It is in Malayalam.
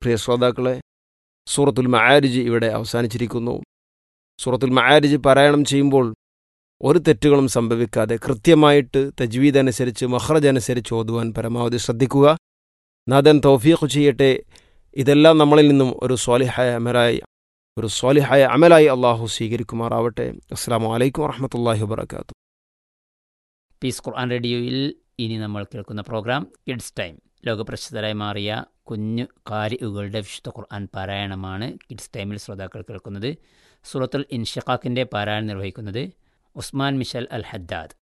പ്രിയ ശ്രോതാക്കളെ സൂറത്തുൽ മആരിജ് ഇവിടെ അവസാനിച്ചിരിക്കുന്നു സൂറത്തുൽ മആരിജ് പാരായണം ചെയ്യുമ്പോൾ ഒരു തെറ്റുകളും സംഭവിക്കാതെ കൃത്യമായിട്ട് തജ്വീദ് അനുസരിച്ച് മഹ്റജ് അനുസരിച്ച് ഓതുവാൻ പരമാവധി ശ്രദ്ധിക്കുക നാഥൻ തൗഫീഖ് ചെയ്യട്ടെ ഇതെല്ലാം നമ്മളിൽ നിന്നും ഒരു സ്വാലിഹായ അമലായി ഒരു സ്വാലിഹായ അമലായി അള്ളാഹു സ്വീകരിക്കുമാറാവട്ടെ അസ്സാം വലൈക്കും വറഹമത്തല്ലാഹി വാബർക്കാത്തു പീസ് ഖുർആൻ റേഡിയോയിൽ ഇനി നമ്മൾ കേൾക്കുന്ന പ്രോഗ്രാം കിഡ്സ് ടൈം ലോകപ്രസിദ്ധരായി മാറിയ കുഞ്ഞു കാരികളുടെ വിശുദ്ധ ഖുർആൻ പാരായണമാണ് കിഡ്സ് ടൈമിൽ ശ്രോതാക്കൾ കേൾക്കുന്നത് സൂറത്തുൽ ഇൻഷഖാക്കിൻ്റെ പാരായണം നിർവഹിക്കുന്നത് ഉസ്മാൻ മിഷൽ അൽ ഹദ്ദാദ്